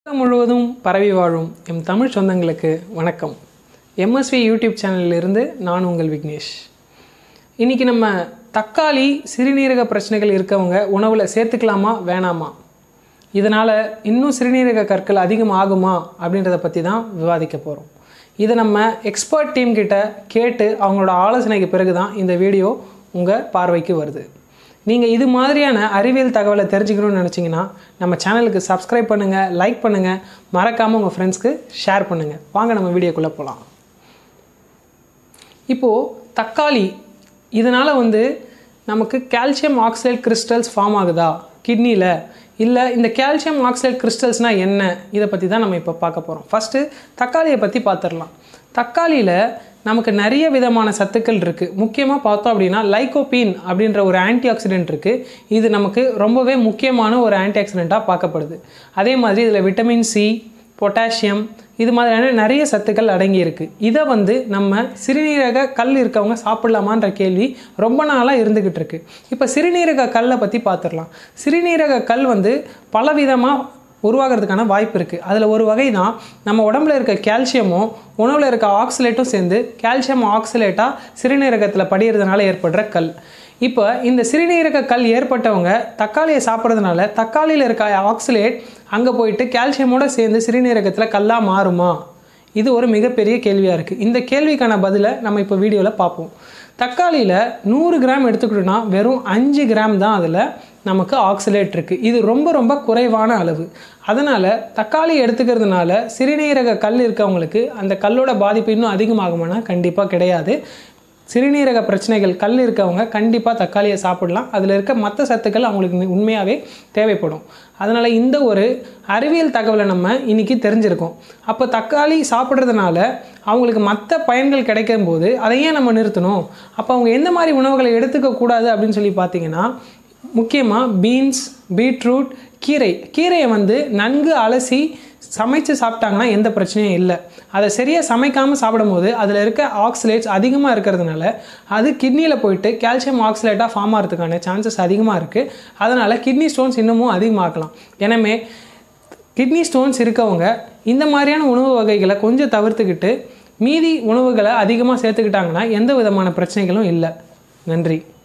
உலகம் முழுவதும் பரவி வாழும் எம் தமிழ் சொந்தங்களுக்கு வணக்கம் எம்எஸ்வி யூடியூப் சேனலிலிருந்து நான் உங்கள் விக்னேஷ் இன்றைக்கி நம்ம தக்காளி சிறுநீரக பிரச்சனைகள் இருக்கவங்க உணவில் சேர்த்துக்கலாமா வேணாமா இதனால் இன்னும் சிறுநீரக கற்கள் அதிகமாகுமா அப்படின்றத பற்றி தான் விவாதிக்க போகிறோம் இதை நம்ம எக்ஸ்பர்ட் டீம் கிட்ட கேட்டு அவங்களோட ஆலோசனைக்கு பிறகு தான் இந்த வீடியோ உங்கள் பார்வைக்கு வருது நீங்கள் இது மாதிரியான அறிவியல் தகவலை தெரிஞ்சுக்கணும்னு நினச்சிங்கன்னா நம்ம சேனலுக்கு சப்ஸ்கிரைப் பண்ணுங்கள் லைக் பண்ணுங்கள் மறக்காமல் உங்கள் ஃப்ரெண்ட்ஸ்க்கு ஷேர் பண்ணுங்கள் வாங்க நம்ம வீடியோக்குள்ளே போகலாம் இப்போது தக்காளி இதனால் வந்து நமக்கு கால்சியம் ஆக்சைடு கிறிஸ்டல்ஸ் ஃபார்ம் ஆகுதா கிட்னியில் இல்லை இந்த கால்சியம் ஆக்சைடு கிறிஸ்டல்ஸ்னால் என்ன இதை பற்றி தான் நம்ம இப்போ பார்க்க போகிறோம் ஃபஸ்ட்டு தக்காளியை பற்றி பார்த்துடலாம் தக்காளியில் நமக்கு நிறைய விதமான சத்துக்கள் இருக்குது முக்கியமாக பார்த்தோம் அப்படின்னா லைகோபீன் அப்படின்ற ஒரு ஆன்டி ஆக்சிடென்ட் இருக்குது இது நமக்கு ரொம்பவே முக்கியமான ஒரு ஆன்டி ஆக்சிடெண்ட்டாக பார்க்கப்படுது அதே மாதிரி இதில் விட்டமின் சி பொட்டாசியம் இது மாதிரியான நிறைய சத்துக்கள் அடங்கியிருக்கு இதை வந்து நம்ம சிறுநீரக கல் இருக்கவங்க சாப்பிட்லாமான்ற கேள்வி ரொம்ப நாளாக இருந்துக்கிட்டு இருக்கு இப்போ சிறுநீரக கல்லை பற்றி பார்த்துடலாம் சிறுநீரக கல் வந்து பலவிதமாக உருவாகிறதுக்கான வாய்ப்பு இருக்குது அதில் ஒரு வகை தான் நம்ம உடம்புல இருக்க கால்சியமும் உணவில் இருக்க ஆக்சிலேட்டும் சேர்ந்து கால்சியம் ஆக்சிலேட்டாக சிறுநீரகத்தில் படிகிறதுனால ஏற்படுற கல் இப்போ இந்த சிறுநீரக கல் ஏற்பட்டவங்க தக்காளியை சாப்பிட்றதுனால தக்காளியில் இருக்க ஆக்சிலேட் அங்கே போயிட்டு கால்சியமோடு சேர்ந்து சிறுநீரகத்தில் கல்லாக மாறுமா இது ஒரு மிகப்பெரிய கேள்வியாக இருக்குது இந்த கேள்விக்கான பதிலை நம்ம இப்போ வீடியோவில் பார்ப்போம் தக்காளியில் நூறு கிராம் எடுத்துக்கிட்டோன்னா வெறும் அஞ்சு கிராம் தான் அதில் நமக்கு ஆக்சிலேட் இருக்குது இது ரொம்ப ரொம்ப குறைவான அளவு அதனால் தக்காளி எடுத்துக்கிறதுனால சிறுநீரக கல் இருக்கவங்களுக்கு அந்த கல்லோட பாதிப்பு இன்னும் அதிகமாகுமானா கண்டிப்பாக கிடையாது சிறுநீரக பிரச்சனைகள் கல் இருக்கவங்க கண்டிப்பாக தக்காளியை சாப்பிடலாம் அதில் இருக்க மற்ற சத்துக்கள் அவங்களுக்கு உண்மையாகவே தேவைப்படும் அதனால் இந்த ஒரு அறிவியல் தகவலை நம்ம இன்றைக்கி தெரிஞ்சிருக்கோம் அப்போ தக்காளி சாப்பிட்றதுனால அவங்களுக்கு மற்ற பயன்கள் கிடைக்கும் போது அதை ஏன் நம்ம நிறுத்தணும் அப்போ அவங்க எந்த மாதிரி உணவுகளை எடுத்துக்கக்கூடாது அப்படின்னு சொல்லி பார்த்தீங்கன்னா முக்கியமாக பீன்ஸ் பீட்ரூட் கீரை கீரையை வந்து நன்கு அலசி சமைச்சு சாப்பிட்டாங்கன்னா எந்த பிரச்சனையும் இல்லை அதை சரியாக சமைக்காமல் சாப்பிடும்போது அதில் இருக்க ஆக்சிலேட்ஸ் அதிகமாக இருக்கிறதுனால அது கிட்னியில் போயிட்டு கால்சியம் ஆக்சிலேட்டாக ஃபார்ம் ஆகிறதுக்கான சான்சஸ் அதிகமாக இருக்குது அதனால் கிட்னி ஸ்டோன்ஸ் இன்னமும் அதிகமாக்கலாம் எனவே கிட்னி ஸ்டோன்ஸ் இருக்கவங்க இந்த மாதிரியான உணவு வகைகளை கொஞ்சம் தவிர்த்துக்கிட்டு மீதி உணவுகளை அதிகமாக சேர்த்துக்கிட்டாங்கன்னா எந்த விதமான பிரச்சனைகளும் இல்லை நன்றி